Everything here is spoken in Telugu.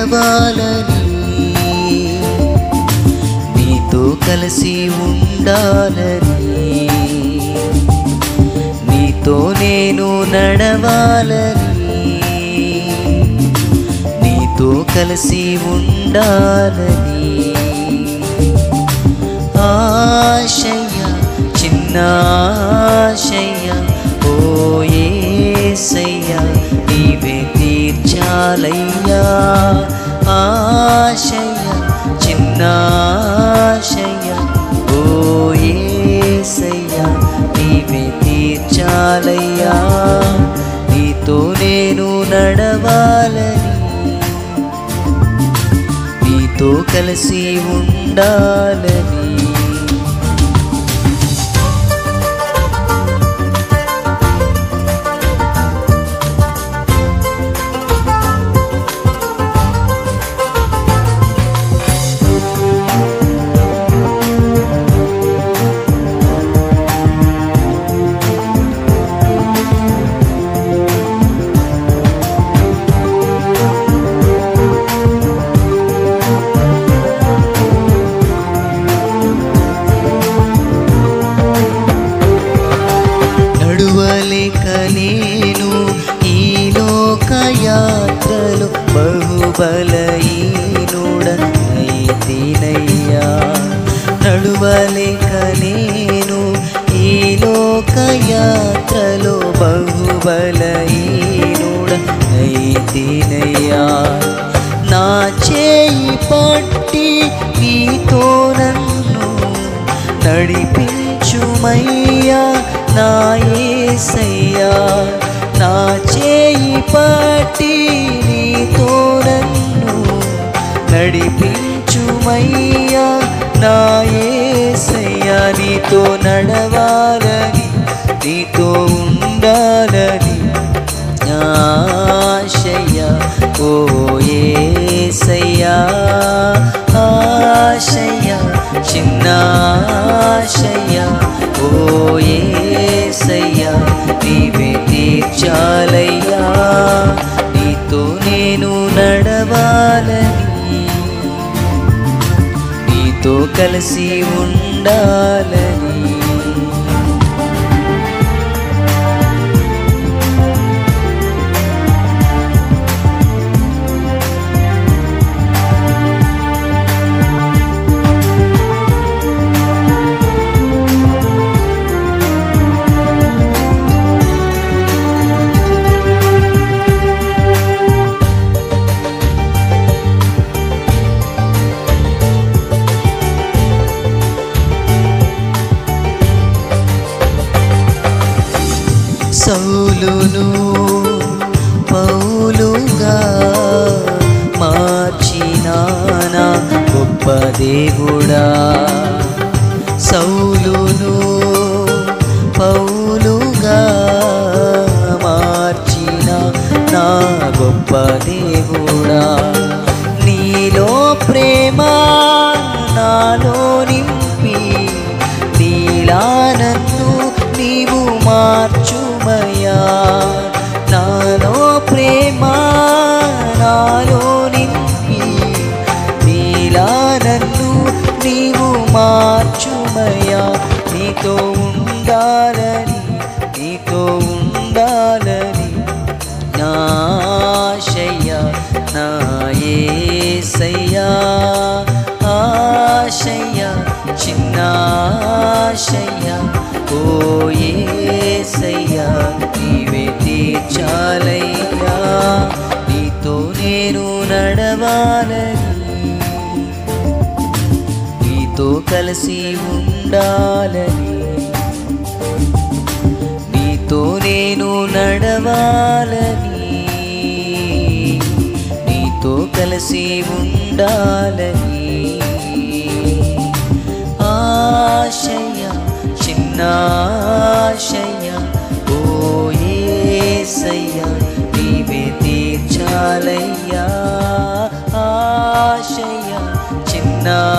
నడవాలని నీతో కలిసి ఉండాలని నీతో నేను నడవాలని నీతో కలిసి ఉండాలని ఆశయ చిన్న ఆశయ ఓ యేసయ్య నీవే తీర్చాలయ్యా ఆశయ చిన్న ఆశయ ఓ యేసయ్య నీవే తీర్చాలయ్యా నీతో నేను నడవాలని నీతో కలిసి ఉండాలని నడువలేక నేను ఈ లోక యాత్రలు బహుబలహీనుడనైతినయ్యా నడువలేక నేను ఈ లోక యాత్రలో బహుబలహీనుడనైతినయ్యా నా చేయి పట్టి నీతో నన్ను నడిపించుమయ్యా నా యేసయ్యా నా చేయి పట్టి నీతో నన్ను నడిపించుమయ్యా నా యేసయ్యా నీతో నడవాలని నీతో ఉండాలని ఆశయ ఓ యేసయ్యా ఆశయ చిన్న ఆశయ ఓ యేసయ్యా నీవే తీర్చాలయ్యా నీతో నేను నడవాలని నీతో కలిసి ఉండాలని సౌలును పౌలుగా మార్చినానా గొప్ప దేవుడా సౌలును పౌలుగా మార్చిన నా గొప్ప దేవుడా నీలో ప్రేమ నాలో నింపి నీలా నన్ను నీవు మార్చుమయ్యా నాలో ప్రేమ నాలో నింపి నీలా నన్ను నీవు మార్చుమయ్యా నీతో ఉండాలని నీతో ఉండాలని నాశయ్య నా యేసయ్యా ఆశయ్య చిన్న ఆశయ్య ఓ యేసయ్యా నీవే తీర్చాలయ్యా నీతో నేను నడవాలని నీతో కలిసి ఉండాలని నీతో నేను నడవాలని నీతో కలిసి ఉండాలని ఆశయ చిన్న ఆశయ ఓ యేసయ్య నీవే తీర్చాలయ్యా ఆశయ చిన్న